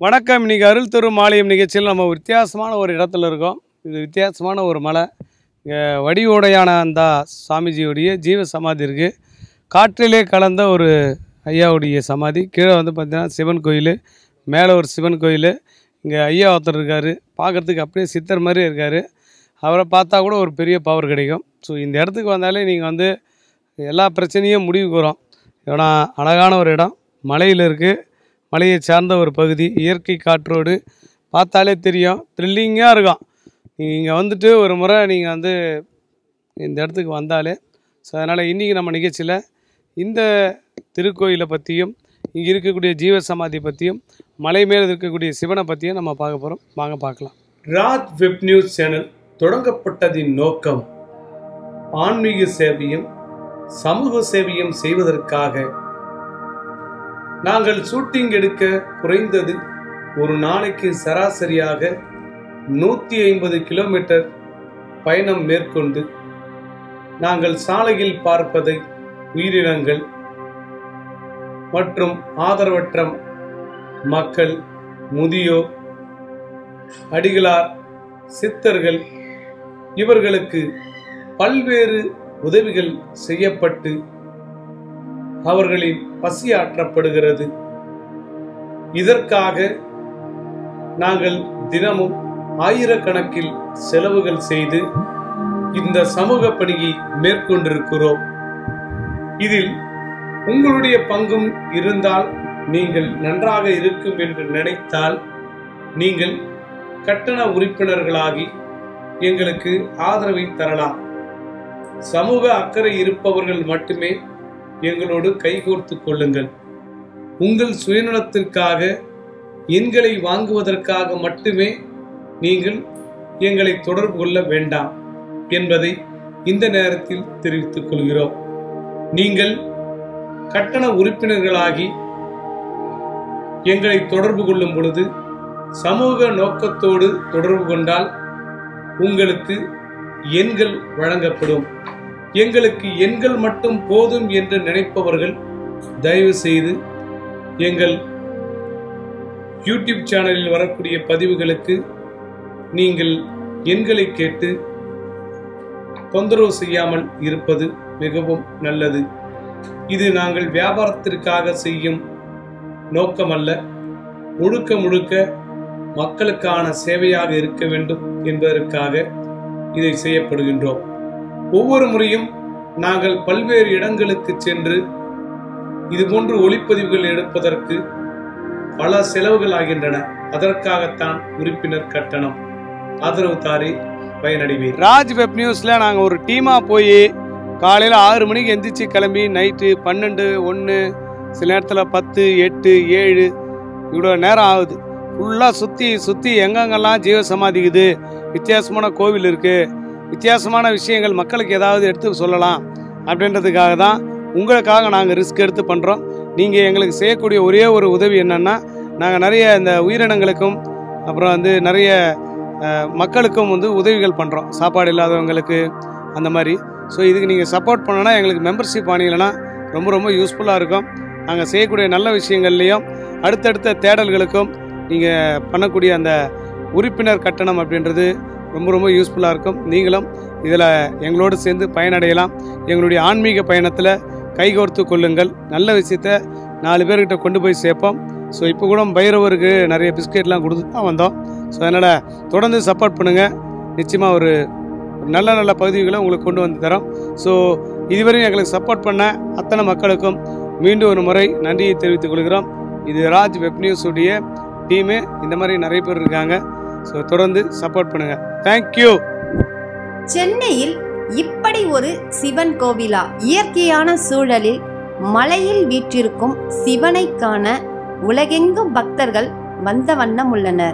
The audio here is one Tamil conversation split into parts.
வணக்கம் இன்னைக்கு அருள் தரும் மாலையம் நிகழ்ச்சியில் நம்ம ஒரு வித்தியாசமான ஒரு இடத்துல இருக்கோம் இது வித்தியாசமான ஒரு மலை இங்கே வடிவுடையான அந்த சாமிஜியுடைய ஜீவ சமாதி இருக்குது காற்றிலே கலந்த ஒரு ஐயாவுடைய சமாதி கீழே வந்து பார்த்தீங்கன்னா சிவன் கோயில் மேலே ஒரு சிவன் கோயில் இங்கே ஐயா ஒருத்தர் இருக்கார் பார்க்குறதுக்கு அப்படியே சித்தர் மாதிரி இருக்கார் அவரை பார்த்தா கூட ஒரு பெரிய பவர் கிடைக்கும் ஸோ இந்த இடத்துக்கு வந்தாலே நீங்கள் வந்து எல்லா பிரச்சனையும் முடிவுக்கு வரும் ஏன்னா அழகான ஒரு இடம் மலையில் இருக்குது மலையை சார்ந்த ஒரு பகுதி இயற்கை காற்றோடு பார்த்தாலே தெரியும் த்ரில்லிங்காக இருக்கும் நீங்கள் இங்கே வந்துட்டு ஒரு முறை நீங்கள் வந்து இந்த இடத்துக்கு வந்தாலே ஸோ அதனால் இன்றைக்கி நம்ம நிகழ்ச்சியில் இந்த திருக்கோயிலை பற்றியும் இங்கே இருக்கக்கூடிய ஜீவ சமாதி பற்றியும் மலை மேலே இருக்கக்கூடிய சிவனை பற்றியும் நம்ம பார்க்க போகிறோம் வாங்க பார்க்கலாம் ராஜ் வெப் நியூஸ் சேனல் தொடங்கப்பட்டதின் நோக்கம் ஆன்மீக சேவையும் சமூக சேவையும் செய்வதற்காக நாங்கள் ஷூட்டிங் எடுக்க குறைந்தது ஒரு நாளைக்கு சராசரியாக நூற்றி ஐம்பது கிலோமீட்டர் பயணம் மேற்கொண்டு நாங்கள் சாலையில் பார்ப்பதை உயிரினங்கள் மற்றும் ஆதரவற்ற மக்கள் முதியோர் அடிகளார் சித்தர்கள் இவர்களுக்கு பல்வேறு உதவிகள் செய்யப்பட்டு அவர்களின் பசியாற்றப்படுகிறது இதற்காக நாங்கள் தினமும் ஆயிரக்கணக்கில் செலவுகள் செய்து இந்த சமூக பணியை மேற்கொண்டிருக்கிறோம் இதில் உங்களுடைய பங்கும் இருந்தால் நீங்கள் நன்றாக இருக்கும் என்று நினைத்தால் நீங்கள் கட்டண உறுப்பினர்களாகி எங்களுக்கு ஆதரவை தரலாம் சமூக அக்கறை இருப்பவர்கள் மட்டுமே எங்களோடு கைகோர்த்து கொள்ளுங்கள் உங்கள் சுயநலத்திற்காக எண்களை வாங்குவதற்காக மட்டுமே நீங்கள் எங்களை தொடர்பு கொள்ள வேண்டாம் என்பதை இந்த நேரத்தில் தெரிவித்துக் கொள்கிறோம் நீங்கள் கட்டண உறுப்பினர்களாகி எங்களை தொடர்பு கொள்ளும் பொழுது சமூக நோக்கத்தோடு தொடர்பு கொண்டால் உங்களுக்கு எண்கள் வழங்கப்படும் எங்களுக்கு எண்கள் மட்டும் போதும் என்று நினைப்பவர்கள் தயவு செய்து எங்கள் யூடியூப் சேனலில் வரக்கூடிய பதிவுகளுக்கு நீங்கள் எண்களை கேட்டு தொந்தரவு செய்யாமல் இருப்பது மிகவும் நல்லது இது நாங்கள் வியாபாரத்திற்காக செய்யும் நோக்கமல்ல முழுக்க முழுக்க மக்களுக்கான சேவையாக இருக்க வேண்டும் என்பதற்காக இதை செய்யப்படுகின்றோம் ஒவ்வொரு முறையும் நாங்கள் பல்வேறு இடங்களுக்கு சென்று இதுபோன்று ஒளிப்பதிவுகள் எடுப்பதற்கு பல செலவுகள் ஆகின்றன அதற்காகத்தான் உறுப்பினர் கட்டணம் ஆதரவு தாரி பயனடைவீர் ராஜ் வெப் நியூஸ்ல நாங்கள் ஒரு டீமா போய் காலையில் ஆறு மணிக்கு எந்திரிச்சு கிளம்பி நைட்டு பன்னெண்டு ஒன்று சில நேரத்தில் பத்து எட்டு ஏழு இவ்வளோ நேரம் ஆகுது ஃபுல்லாக சுற்றி சுற்றி எங்கெங்கெல்லாம் ஜீவ சமாதிக்குது வித்தியாசமான கோவில் இருக்குது வித்தியாசமான விஷயங்கள் மக்களுக்கு ஏதாவது எடுத்து சொல்லலாம் அப்படின்றதுக்காக தான் உங்களுக்காக நாங்கள் ரிஸ்க் எடுத்து பண்ணுறோம் நீங்கள் எங்களுக்கு செய்யக்கூடிய ஒரே ஒரு உதவி என்னென்னா நாங்கள் நிறைய இந்த உயிரினங்களுக்கும் அப்புறம் வந்து நிறைய அஹ், மக்களுக்கும் வந்து உதவிகள் பண்ணுறோம் சாப்பாடு இல்லாதவங்களுக்கு அந்த மாதிரி ஸோ இதுக்கு நீங்கள் சப்போர்ட் பண்ணனா எங்களுக்கு மெம்பர்ஷிப் ஆனீங்கன்னா ரொம்ப ரொம்ப யூஸ்ஃபுல்லாக இருக்கும் நாங்கள் செய்யக்கூடிய நல்ல விஷயங்கள்லையும் அடுத்தடுத்த தேடல்களுக்கும் நீங்கள் பண்ணக்கூடிய அந்த உறுப்பினர் கட்டணம் அப்படின்றது ரொம்ப ரொம்ப யூஸ்ஃபுல்லாக இருக்கும் நீங்களும் இதில் எங்களோடு சேர்ந்து பயனடையலாம் எங்களுடைய ஆன்மீக பயணத்தில் கைகோர்த்து கொள்ளுங்கள் நல்ல விஷயத்த நாலு பேர்கிட்ட கொண்டு போய் சேர்ப்போம் ஸோ இப்போ கூட பைரவருக்கு நிறைய பிஸ்கெட்லாம் கொடுத்து தான் வந்தோம் ஸோ அதனால் தொடர்ந்து சப்போர்ட் பண்ணுங்கள் நிச்சயமாக ஒரு ஒரு நல்ல நல்ல பகுதிகளை உங்களுக்கு கொண்டு வந்து தரோம் ஸோ இதுவரையும் எங்களுக்கு சப்போர்ட் பண்ண அத்தனை மக்களுக்கும் மீண்டும் ஒரு முறை நன்றியை தெரிவித்துக் கொள்கிறோம் இது ராஜ் வெப் நியூஸ் உடைய டீமு இந்த மாதிரி நிறைய பேர் இருக்காங்க ஸோ தொடர்ந்து சப்போர்ட் பண்ணுங்கள் தேங்க்யூ சென்னையில் இப்படி ஒரு சிவன் கோவிலா இயற்கையான சூழலில் மலையில் வீற்றிருக்கும் சிவனை காண உலகெங்கும் பக்தர்கள் வந்த வண்ணம் உள்ளனர்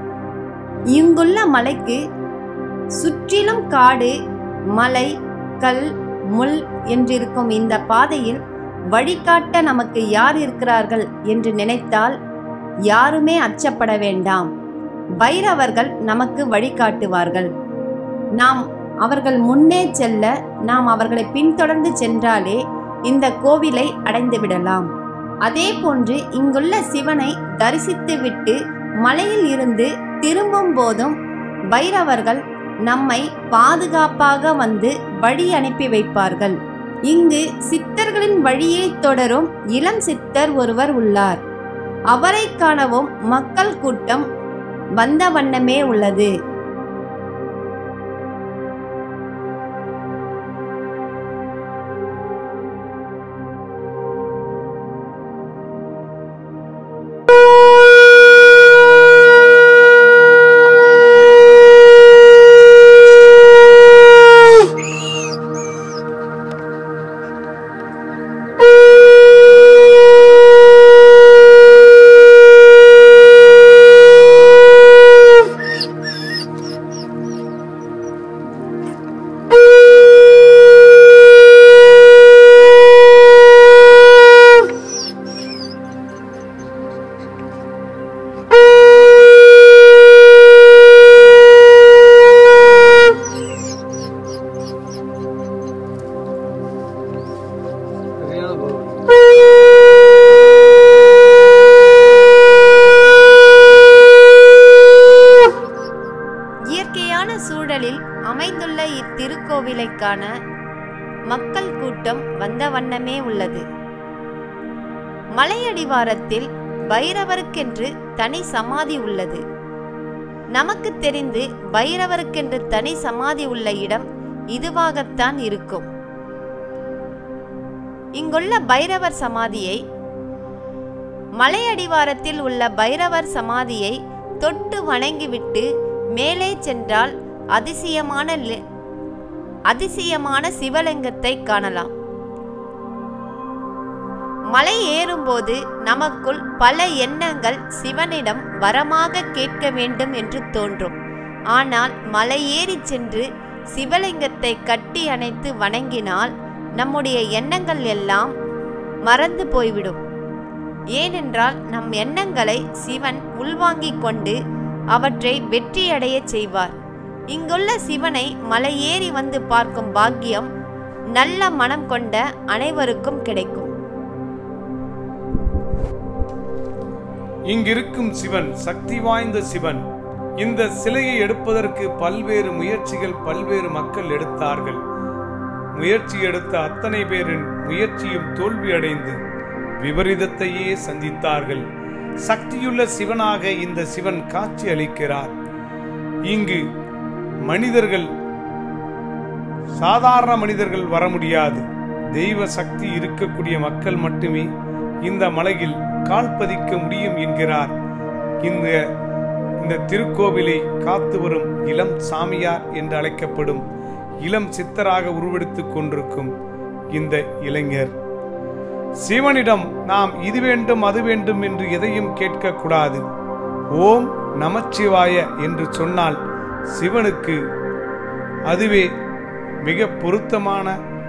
இங்குள்ள மலைக்கு சுற்றிலும் காடு மலை கல் முள் என்றிருக்கும் இந்த பாதையில் வழிகாட்ட நமக்கு யார் இருக்கிறார்கள் என்று நினைத்தால் யாருமே அச்சப்பட வேண்டாம் பைரவர்கள் நமக்கு வழிகாட்டுவார்கள் நாம் அவர்கள் முன்னே செல்ல நாம் அவர்களை பின்தொடர்ந்து சென்றாலே இந்த கோவிலை அடைந்து விடலாம் அதே போன்று இங்குள்ள சிவனை தரிசித்துவிட்டு மலையில் இருந்து திரும்பும் போதும் பைரவர்கள் நம்மை பாதுகாப்பாக வந்து வழி அனுப்பி வைப்பார்கள் இங்கு சித்தர்களின் வழியை தொடரும் இளம் சித்தர் ஒருவர் உள்ளார் அவரை காணவும் மக்கள் கூட்டம் வந்த வண்ணமே உள்ளது இயற்கையான சூழலில் அமைந்துள்ள இத்திருக்கோவிலை காண மக்கள் கூட்டம் வந்த வண்ணமே உள்ளது மலையடிவாரத்தில் பைரவருக்கென்று தனி சமாதி உள்ளது நமக்கு தெரிந்து பைரவருக்கென்று தனி சமாதி உள்ள இடம் இதுவாகத்தான் இருக்கும் இங்குள்ள பைரவர் சமாதியை மலையடிவாரத்தில் உள்ள பைரவர் சமாதியை தொட்டு வணங்கிவிட்டு மேலே சென்றால் அதிசயமான லி- அதிசயமான சிவலிங்கத்தை காணலாம் மலை ஏறும்போது நமக்குள் பல எண்ணங்கள் சிவனிடம் வரமாக கேட்க வேண்டும் என்று தோன்றும் ஆனால் மலை ஏறி சென்று சிவலிங்கத்தை கட்டி அணைத்து வணங்கினால் நம்முடைய எண்ணங்கள் எல்லாம் மறந்து போய்விடும் ஏனென்றால் நம் எண்ணங்களை சிவன் உள்வாங்கிக் கொண்டு அவற்றை வெற்றியடையச் செய்வார் இங்குள்ள சிவனை மலையேறி வந்து பார்க்கும் பாக்கியம் நல்ல மனம் கொண்ட அனைவருக்கும் கிடைக்கும் இங்கிருக்கும் சிவன் சக்தி வாய்ந்த சிவன் இந்த சிலையை எடுப்பதற்கு பல்வேறு முயற்சிகள் பல்வேறு மக்கள் எடுத்தார்கள் முயற்சி எடுத்த அத்தனை பேரின் முயற்சியும் தோல்வியடைந்து விபரீதத்தையே சந்தித்தார்கள் சக்தியுள்ள சிவனாக இந்த சிவன் காட்சி அளிக்கிறார் இங்கு மனிதர்கள் சாதாரண மனிதர்கள் வர முடியாது தெய்வ சக்தி இருக்கக்கூடிய மக்கள் மட்டுமே இந்த மலையில் கால் பதிக்க முடியும் என்கிறார் இந்த இந்த திருக்கோவிலை காத்து வரும் இளம் சாமியார் என்று அழைக்கப்படும் இளம் சித்தராக உருவெடுத்துக் கொண்டிருக்கும் இந்த இளைஞர் சிவனிடம் நாம் இது வேண்டும் அது வேண்டும் என்று எதையும் கேட்கக்கூடாது ஓம் நமச்சிவாய என்று சொன்னால் சிவனுக்கு அதுவே மிக பொருத்தமான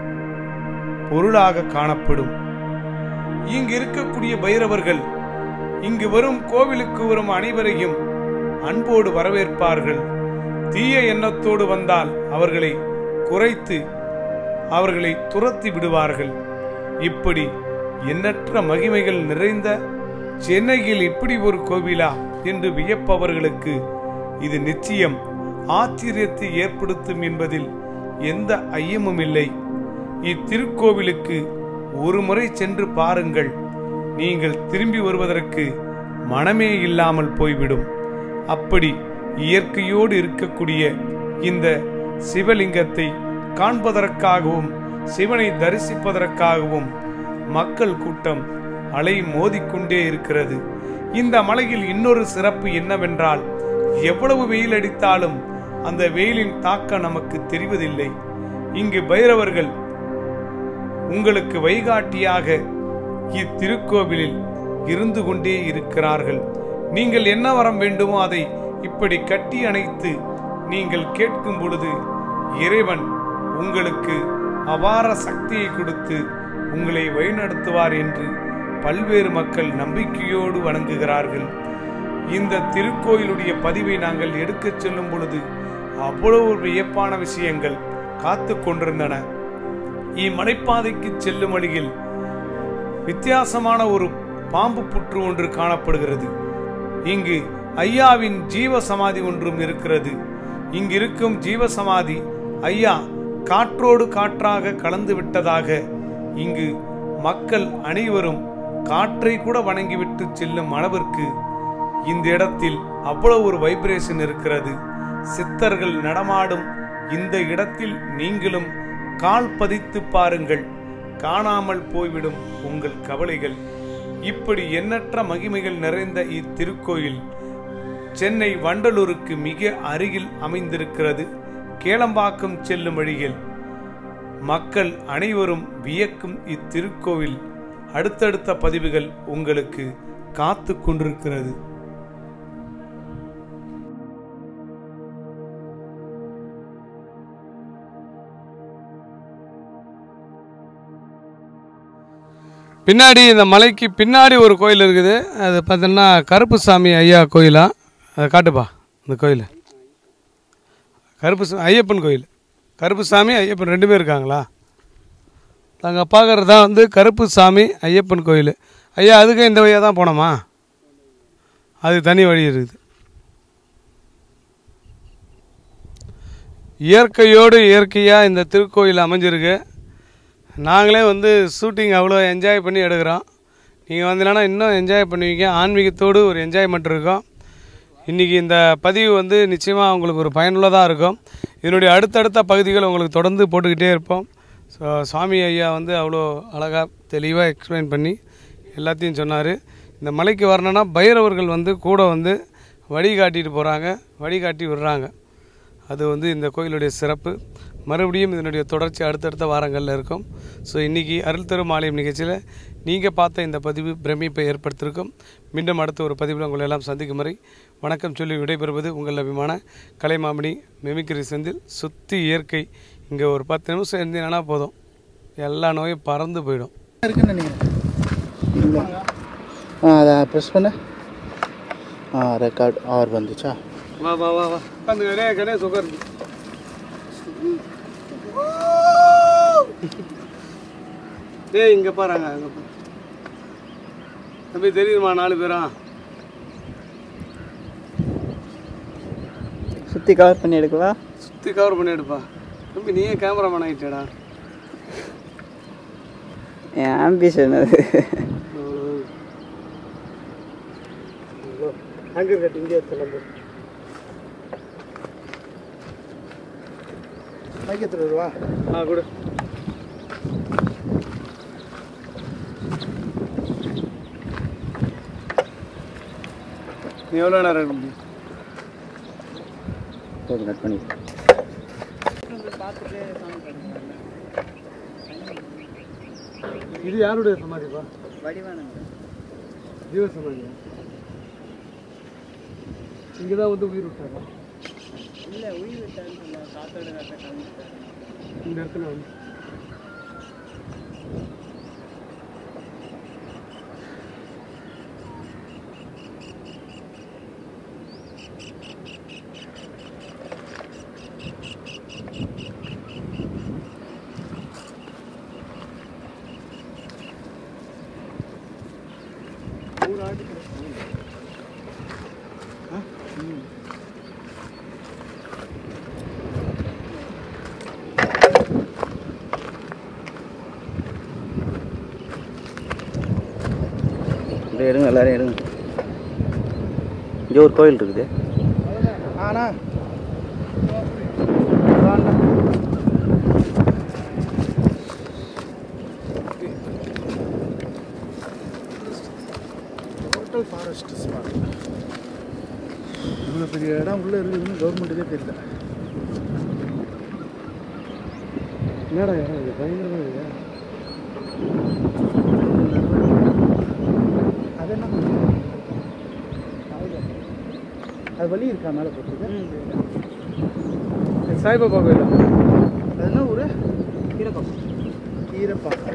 பொருளாக காணப்படும் இங்கு இருக்கக்கூடிய பைரவர்கள் இங்கு வரும் கோவிலுக்கு வரும் அனைவரையும் அன்போடு வரவேற்பார்கள் தீய எண்ணத்தோடு வந்தால் அவர்களை குறைத்து அவர்களை துரத்தி விடுவார்கள் இப்படி எண்ணற்ற மகிமைகள் நிறைந்த சென்னையில் இப்படி ஒரு கோவிலா என்று வியப்பவர்களுக்கு இது நிச்சயம் ஆச்சரியத்தை ஏற்படுத்தும் என்பதில் எந்த ஐயமும் இல்லை இத்திருக்கோவிலுக்கு ஒரு முறை சென்று பாருங்கள் நீங்கள் திரும்பி வருவதற்கு மனமே இல்லாமல் போய்விடும் அப்படி இயற்கையோடு இருக்கக்கூடிய இந்த சிவலிங்கத்தை காண்பதற்காகவும் சிவனை தரிசிப்பதற்காகவும் மக்கள் கூட்டம் அலை மோதிக்கொண்டே இருக்கிறது இந்த மலையில் இன்னொரு சிறப்பு என்னவென்றால் எவ்வளவு வெயில் அடித்தாலும் அந்த வெயிலின் தாக்கம் நமக்கு தெரிவதில்லை இங்கு பைரவர்கள் உங்களுக்கு வைகாட்டியாக இத்திருக்கோவிலில் இருந்து கொண்டே இருக்கிறார்கள் நீங்கள் என்ன வரம் வேண்டுமோ அதை இப்படி கட்டி அணைத்து நீங்கள் கேட்கும் பொழுது இறைவன் உங்களுக்கு அபார சக்தியை கொடுத்து உங்களை வழிநடத்துவார் என்று பல்வேறு மக்கள் நம்பிக்கையோடு வணங்குகிறார்கள் இந்த திருக்கோயிலுடைய பதிவை நாங்கள் எடுக்கச் செல்லும் பொழுது அவ்வளவு ஒரு வியப்பான விஷயங்கள் காத்து கொண்டிருந்தன இம்மலைப்பாதைக்கு செல்லும் வழியில் வித்தியாசமான ஒரு பாம்பு புற்று ஒன்று காணப்படுகிறது இங்கு ஐயாவின் ஜீவ சமாதி ஒன்றும் இருக்கிறது இங்கிருக்கும் ஜீவ சமாதி ஐயா காற்றோடு காற்றாக கலந்து விட்டதாக இங்கு மக்கள் அனைவரும் காற்றை கூட வணங்கிவிட்டு செல்லும் அளவிற்கு இந்த இடத்தில் அவ்வளவு ஒரு வைப்ரேஷன் இருக்கிறது சித்தர்கள் நடமாடும் இந்த இடத்தில் நீங்களும் கால் பதித்து பாருங்கள் காணாமல் போய்விடும் உங்கள் கவலைகள் இப்படி எண்ணற்ற மகிமைகள் நிறைந்த இத்திருக்கோயில் சென்னை வண்டலூருக்கு மிக அருகில் அமைந்திருக்கிறது கேளம்பாக்கம் செல்லும் வழியில் மக்கள் அனைவரும் வியக்கும் இத்திருக்கோவில் அடுத்தடுத்த பதிவுகள் உங்களுக்கு காத்து கொண்டிருக்கிறது பின்னாடி இந்த மலைக்கு பின்னாடி ஒரு கோயில் இருக்குது அது பார்த்தீங்கன்னா கருப்புசாமி ஐயா கோயிலா அதை காட்டுப்பா இந்த கோயில் கருப்பு ஐயப்பன் கோயில் கருப்புசாமி ஐயப்பன் ரெண்டுமே இருக்காங்களா நாங்கள் பார்க்குறது தான் வந்து கருப்புசாமி ஐயப்பன் கோயில் ஐயா அதுக்கு இந்த வழியாக தான் போனோமா அது தனி வழி இருக்குது இயற்கையோடு இயற்கையாக இந்த திருக்கோயில் அமைஞ்சிருக்கு நாங்களே வந்து ஷூட்டிங் அவ்வளோ என்ஜாய் பண்ணி எடுக்கிறோம் நீங்கள் வந்தீங்கன்னா இன்னும் என்ஜாய் பண்ணுவீங்க ஆன்மீகத்தோடு ஒரு என்ஜாய்மெண்ட் இருக்கும் இன்றைக்கி இந்த பதிவு வந்து நிச்சயமாக உங்களுக்கு ஒரு பயனுள்ளதாக இருக்கும் இதனுடைய அடுத்தடுத்த பகுதிகள் உங்களுக்கு தொடர்ந்து போட்டுக்கிட்டே இருப்போம் ஸோ சுவாமி ஐயா வந்து அவ்வளோ அழகாக தெளிவாக எக்ஸ்பிளைன் பண்ணி எல்லாத்தையும் சொன்னார் இந்த மலைக்கு வரணுன்னா பைரவர்கள் வந்து கூட வந்து வழி காட்டிட்டு போகிறாங்க வழிகாட்டி விடுறாங்க அது வந்து இந்த கோயிலுடைய சிறப்பு மறுபடியும் இதனுடைய தொடர்ச்சி அடுத்தடுத்த வாரங்களில் இருக்கும் ஸோ இன்றைக்கி அருள் தரும் ஆலயம் நிகழ்ச்சியில் நீங்கள் பார்த்த இந்த பதிவு பிரமிப்பை ஏற்படுத்தியிருக்கும் மீண்டும் அடுத்த ஒரு பதிவில் உங்களை எல்லாம் சந்திக்கும் வரை வணக்கம் சொல்லி விடைபெறுவது உங்கள் அபிமான கலைமாமணி மெமிக்ரி செந்தில் சுத்தி இயற்கை இங்கே ஒரு பத்து நிமிஷம் இருந்தீங்கன்னா போதும் எல்லா நோயும் பறந்து போயிடும் இருக்குன்னு நினைக்கிறேன் இல்லை ஆ அதை ப்ரெஸ் பண்ணு ஆ ரெக்கார்ட் ஆர் வந்துச்சா வா வா வா வா உட்காந்து கடை கடை சுகர் டேய் இங்கே பாருங்க அங்கே பாரு தம்பி தெரியுமா நாலு பேரா சுற்றி கவர் பண்ணி எடுக்கவா சுற்றி கவர் பண்ணி எடுப்பா தம்பி நீயே கேமராமேன் ஆகிட்டேடா என் ஆம்பிஷன் அது ஹேங்கர் கட் இங்கே எடுத்துலாம் மைக்கத்தில் வருவா ஆ கொடு நீ எவ்வளோ நேரம் இருக்க முடியும் போதும் கட் பண்ணி இது யாருடைய சமாதிப்பா ஜீவ சமாதியா இங்கே தான் வந்து உயிர் விட்டாரா இல்லை உயிர் விட்டான்னு காத்தோட காத்த காமிச்சிட்டாரு இந்த இடத்துல வந்து அப்படியே எடுங்க எல்லாரும் எடுங்க இங்கே ஒரு கோயில் இருக்குது ஆனா டோட்டல் ஃபாரஸ்ட் ஸ்பாட் இவ்வளோ பெரிய இடம் உள்ளே இருக்குதுன்னு கவர்மெண்ட்டுக்கே தெரியல என்னடா இடம் இது பயங்கரமாக இது அது என்ன பண்ணுறது? அது வழி இருக்கா மேலே போட்டுருக்கு சாய்பாபா கோயிலா அது என்ன ஊர் கீரப்பாக்கம் கீரப்பாக்கம்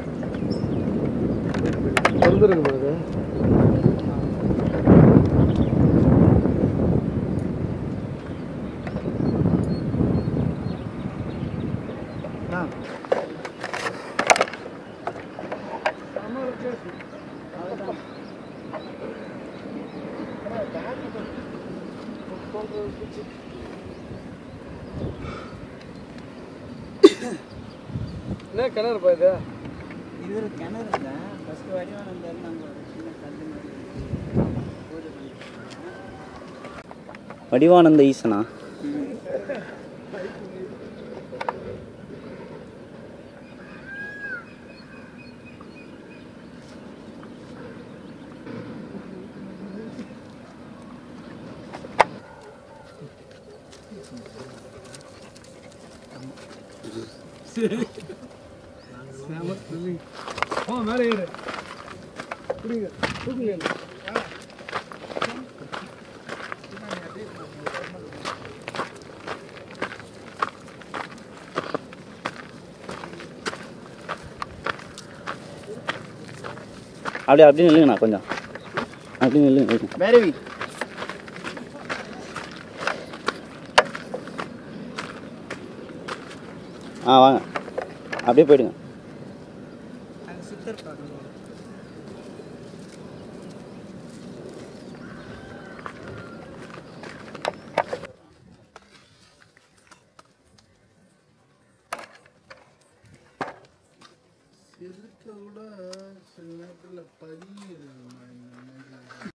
வந்துருங்க அது ஆ ஆமாம் என்ன கிணறுப்பா இது இது ஒரு கிணறு இல்லை ஃபஸ்ட்டு வடிவானம் நாங்கள் ஒரு சின்ன கல் மாதிரி பூஜை பண்ணிட்டு வடிவானந்த ஈசனா ஆ மேலே ஏறு பிடிங்க தூக்குங்க அப்படியே அப்படியே நில்லுங்கண்ணா கொஞ்சம் அப்படியே நில்லுங்க நில்லுங்க. பேரவி ஆ வாங்க அப்படியே போயிடுங்க சித்தர் பார்க்கணும் சிறுத்தை விட சில நேரத்தில் பதியுது